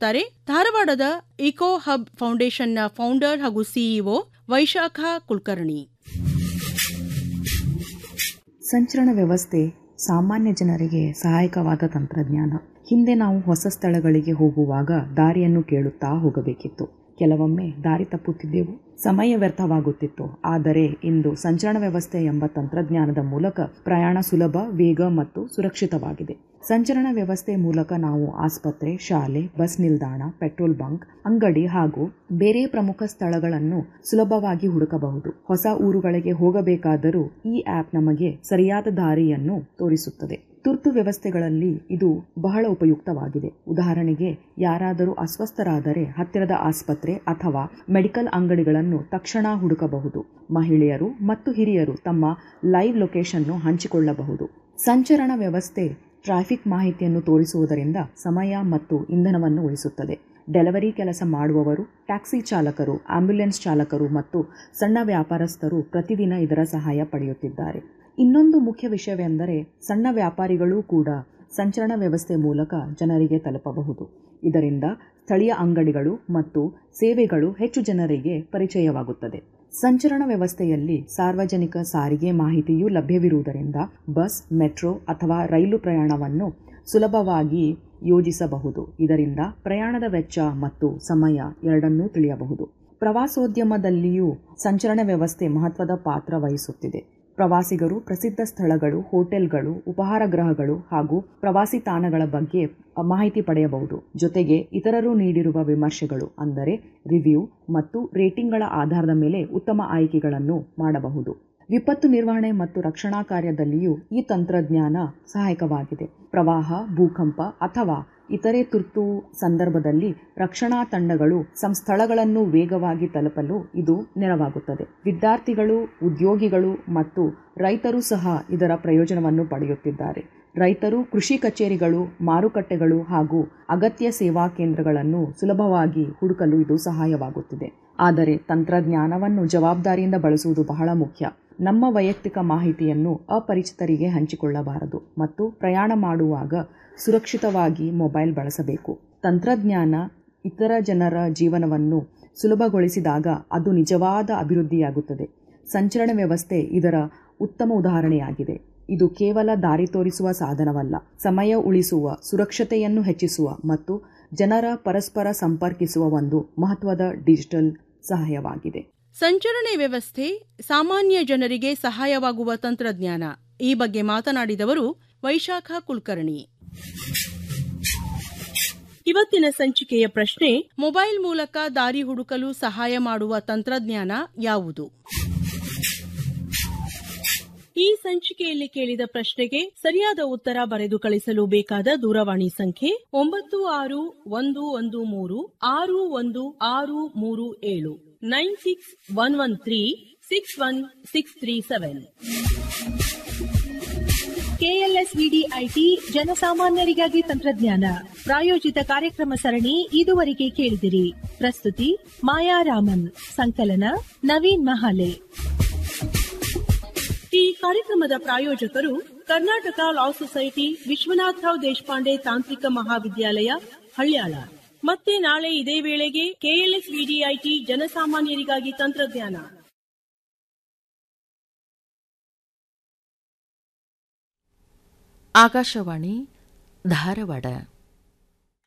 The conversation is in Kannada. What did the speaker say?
ಮಾಡಿಕೊಡುತ್ತಾರೆ ಧಾರವಾಡದ ಇಕೋ ಹಬ್ ಫೌಂಡೇಶನ್ನ ಫೌಂಡರ್ ಹಾಗೂ ಸಿಇಒ ವೈಶಾಖ ಕುಲಕರ್ಣಿ ಸಂಚರಣ ವ್ಯವಸ್ಥೆ ಸಾಮಾನ್ಯ ಜನರಿಗೆ ಸಹಾಯಕವಾದ ತಂತ್ರಜ್ಞಾನ ಹಿಂದೆ ನಾವು ಹೊಸ ಸ್ಥಳಗಳಿಗೆ ಹೋಗುವಾಗ ದಾರಿಯನ್ನು ಕೇಳುತ್ತಾ ಹೋಗಬೇಕಿತ್ತು ಕೆಲವೊಮ್ಮೆ ದಾರಿ ತಪ್ಪುತ್ತಿದ್ದೆವು ಸಮಯ ವ್ಯರ್ಥವಾಗುತ್ತಿತ್ತು ಆದರೆ ಇಂದು ಸಂಚರಣ ವ್ಯವಸ್ಥೆ ಎಂಬ ತಂತ್ರಜ್ಞಾನದ ಮೂಲಕ ಪ್ರಯಾಣ ಸುಲಭ ವೇಗ ಮತ್ತು ಸುರಕ್ಷಿತವಾಗಿದೆ ಸಂಚರಣ ವ್ಯವಸ್ಥೆ ಮೂಲಕ ನಾವು ಆಸ್ಪತ್ರೆ ಶಾಲೆ ಬಸ್ ನಿಲ್ದಾಣ ಪೆಟ್ರೋಲ್ ಬಂಕ್ ಅಂಗಡಿ ಹಾಗೂ ಬೇರೆ ಪ್ರಮುಖ ಸ್ಥಳಗಳನ್ನು ಸುಲಭವಾಗಿ ಹುಡುಕಬಹುದು ಹೊಸ ಊರುಗಳಿಗೆ ಹೋಗಬೇಕಾದರೂ ಈ ಆಪ್ ನಮಗೆ ಸರಿಯಾದ ದಾರಿಯನ್ನು ತೋರಿಸುತ್ತದೆ ತುರ್ತು ವ್ಯವಸ್ಥೆಗಳಲ್ಲಿ ಇದು ಬಹಳ ಉಪಯುಕ್ತವಾಗಿದೆ ಉದಾಹರಣೆಗೆ ಯಾರಾದರೂ ಅಸ್ವಸ್ಥರಾದರೆ ಹತ್ತಿರದ ಆಸ್ಪತ್ರೆ ಅಥವಾ ಮೆಡಿಕಲ್ ಅಂಗಡಿಗಳನ್ನು ತಕ್ಷಣ ಹುಡುಕಬಹುದು ಮಹಿಳೆಯರು ಮತ್ತು ಹಿರಿಯರು ತಮ್ಮ ಲೈವ್ ಲೊಕೇಶನ್ನು ಹಂಚಿಕೊಳ್ಳಬಹುದು ಸಂಚರಣ ವ್ಯವಸ್ಥೆ ಟ್ರಾಫಿಕ್ ಮಾಹಿತಿಯನ್ನು ತೋರಿಸುವುದರಿಂದ ಸಮಯ ಮತ್ತು ಇಂಧನವನ್ನು ಉಳಿಸುತ್ತದೆ ಡೆಲಿವರಿ ಕೆಲಸ ಮಾಡುವವರು ಟ್ಯಾಕ್ಸಿ ಚಾಲಕರು ಆಂಬ್ಯುಲೆನ್ಸ್ ಚಾಲಕರು ಮತ್ತು ಸಣ್ಣ ವ್ಯಾಪಾರಸ್ಥರು ಪ್ರತಿದಿನ ಇದರ ಸಹಾಯ ಪಡೆಯುತ್ತಿದ್ದಾರೆ ಇನ್ನೊಂದು ಮುಖ್ಯ ವಿಷಯವೆಂದರೆ ಸಣ್ಣ ವ್ಯಾಪಾರಿಗಳೂ ಕೂಡ ಸಂಚರಣ ವ್ಯವಸ್ಥೆ ಮೂಲಕ ಜನರಿಗೆ ತಲುಪಬಹುದು ಇದರಿಂದ ಸ್ಥಳೀಯ ಅಂಗಡಿಗಳು ಮತ್ತು ಸೇವೆಗಳು ಹೆಚ್ಚು ಜನರಿಗೆ ಪರಿಚಯವಾಗುತ್ತದೆ ಸಂಚರಣ ವ್ಯವಸ್ಥೆಯಲ್ಲಿ ಸಾರ್ವಜನಿಕ ಸಾರಿಗೆ ಮಾಹಿತಿಯೂ ಲಭ್ಯವಿರುವುದರಿಂದ ಬಸ್ ಮೆಟ್ರೋ ಅಥವಾ ರೈಲು ಪ್ರಯಾಣವನ್ನು ಸುಲಭವಾಗಿ ಯೋಜಿಸಬಹುದು ಇದರಿಂದ ಪ್ರಯಾಣದ ವೆಚ್ಚ ಮತ್ತು ಸಮಯ ಎರಡನ್ನೂ ತಿಳಿಯಬಹುದು ಪ್ರವಾಸೋದ್ಯಮದಲ್ಲಿಯೂ ಸಂಚರಣ ವ್ಯವಸ್ಥೆ ಮಹತ್ವದ ಪಾತ್ರ ವಹಿಸುತ್ತಿದೆ ಪ್ರವಾಸಿಗರು ಪ್ರಸಿದ್ಧ ಸ್ಥಳಗಳು ಹೋಟೆಲ್ಗಳು ಉಪಹಾರ ಗೃಹಗಳು ಹಾಗೂ ಪ್ರವಾಸಿ ತಾಣಗಳ ಬಗ್ಗೆ ಮಾಹಿತಿ ಪಡೆಯಬಹುದು ಜೊತೆಗೆ ಇತರರು ನೀಡಿರುವ ವಿಮರ್ಶೆಗಳು ಅಂದರೆ ರಿವ್ಯೂ ಮತ್ತು ರೇಟಿಂಗ್ಗಳ ಆಧಾರದ ಮೇಲೆ ಉತ್ತಮ ಆಯ್ಕೆಗಳನ್ನು ಮಾಡಬಹುದು ವಿಪತ್ತು ನಿರ್ವಹಣೆ ಮತ್ತು ರಕ್ಷಣಾ ಕಾರ್ಯದಲ್ಲಿಯೂ ಈ ತಂತ್ರಜ್ಞಾನ ಸಹಾಯಕವಾಗಿದೆ ಪ್ರವಾಹ ಭೂಕಂಪ ಅಥವಾ ಇತರೆ ತುರ್ತು ಸಂದರ್ಭದಲ್ಲಿ ರಕ್ಷಣಾ ತಂಡಗಳು ಸಂಸ್ಥಳಗಳನ್ನು ವೇಗವಾಗಿ ತಲುಪಲು ಇದು ನೆರವಾಗುತ್ತದೆ ವಿದ್ಯಾರ್ಥಿಗಳು ಉದ್ಯೋಗಿಗಳು ಮತ್ತು ರೈತರು ಸಹ ಇದರ ಪ್ರಯೋಜನವನ್ನು ಪಡೆಯುತ್ತಿದ್ದಾರೆ ರೈತರು ಕೃಷಿ ಕಚೇರಿಗಳು ಮಾರುಕಟ್ಟೆಗಳು ಹಾಗೂ ಅಗತ್ಯ ಸೇವಾ ಕೇಂದ್ರಗಳನ್ನು ಸುಲಭವಾಗಿ ಹುಡುಕಲು ಇದು ಸಹಾಯವಾಗುತ್ತಿದೆ ಆದರೆ ತಂತ್ರಜ್ಞಾನವನ್ನು ಜವಾಬ್ದಾರಿಯಿಂದ ಬಳಸುವುದು ಬಹಳ ಮುಖ್ಯ ನಮ್ಮ ವೈಯಕ್ತಿಕ ಮಾಹಿತಿಯನ್ನು ಅಪರಿಚಿತರಿಗೆ ಹಂಚಿಕೊಳ್ಳಬಾರದು ಮತ್ತು ಪ್ರಯಾಣ ಮಾಡುವಾಗ ಸುರಕ್ಷಿತವಾಗಿ ಮೊಬೈಲ್ ಬಳಸಬೇಕು ತಂತ್ರಜ್ಞಾನ ಇತರ ಜನರ ಜೀವನವನ್ನು ಸುಲಭಗೊಳಿಸಿದಾಗ ಅದು ನಿಜವಾದ ಅಭಿವೃದ್ಧಿಯಾಗುತ್ತದೆ ಸಂಚರಣ ವ್ಯವಸ್ಥೆ ಇದರ ಉತ್ತಮ ಉದಾಹರಣೆಯಾಗಿದೆ ಇದು ಕೇವಲ ದಾರಿ ತೋರಿಸುವ ಸಾಧನವಲ್ಲ ಸಮಯ ಉಳಿಸುವ ಸುರಕ್ಷತೆಯನ್ನು ಹೆಚ್ಚಿಸುವ ಮತ್ತು ಜನರ ಪರಸ್ಪರ ಸಂಪರ್ಕಿಸುವ ಒಂದು ಮಹತ್ವದ ಡಿಜಿಟಲ್ ಸಹಾಯವಾಗಿದೆ ಸಂಚರಣೆ ವ್ಯವಸ್ಥೆ ಸಾಮಾನ್ಯ ಜನರಿಗೆ ಸಹಾಯವಾಗುವ ತಂತ್ರಜ್ಞಾನ ಈ ಬಗ್ಗೆ ಮಾತನಾಡಿದವರು ವೈಶಾಖ ಕುಲಕರ್ಣಿ ಇವತ್ತಿನ ಸಂಚಿಕೆಯ ಪ್ರಶ್ನೆ ಮೊಬೈಲ್ ಮೂಲಕ ದಾರಿ ಹುಡುಕಲು ಸಹಾಯ ಮಾಡುವ ತಂತ್ರಜ್ಞಾನ ಯಾವುದು ಈ ಸಂಚಿಕೆಯಲ್ಲಿ ಕೇಳಿದ ಪ್ರಶ್ನೆಗೆ ಸರಿಯಾದ ಉತ್ತರ ಬರೆದು ಕಳಿಸಲು ಬೇಕಾದ ದೂರವಾಣಿ ಸಂಖ್ಯೆ ಒಂಬತ್ತು ಆರು ಒಂದು ಒಂದು ಮೂರು ಆರು ಒಂದು ಆರು ಮೂರು ಏಳು nine six one one three six one six three seven KLSVDIT ಜನಸಾಮಾನ್ಯರಿಗಾಗಿ ತಂತ್ರಜ್ಞಾನ ಪ್ರಾಯೋಜಿತ ಕಾರ್ಯಕ್ರಮ ಸರಣಿ ಇದುವರೆಗೆ ಕೇಳಿದಿರಿ ಪ್ರಸ್ತುತಿ ಮಾಯಾ ರಾಮನ್ ಸಂಕಲನ ನವೀನ್ ಮಹಾಲೆ ಈ ಕಾರ್ಯಕ್ರಮದ ಪ್ರಾಯೋಜಕರು ಕರ್ನಾಟಕ ಲಾ ಸೊಸೈಟಿ ವಿಶ್ವನಾಥರಾವ್ ದೇಶಪಾಂಡೆ ತಾಂತ್ರಿಕ ಮಹಾವಿದ್ಯಾಲಯ ಹಳ್ಯಾಳ ಮತ್ತೆ ನಾಳೆ ಇದೇ ವೇಳೆಗೆ ಕೆಎಲ್ಎಸ್ ವಿಡಿಐಟಿ ಜನಸಾಮಾನ್ಯರಿಗಾಗಿ ತಂತ್ರಜ್ಞಾನ ಆಕಾಶವಾಣಿ ಧಾರವಾಡ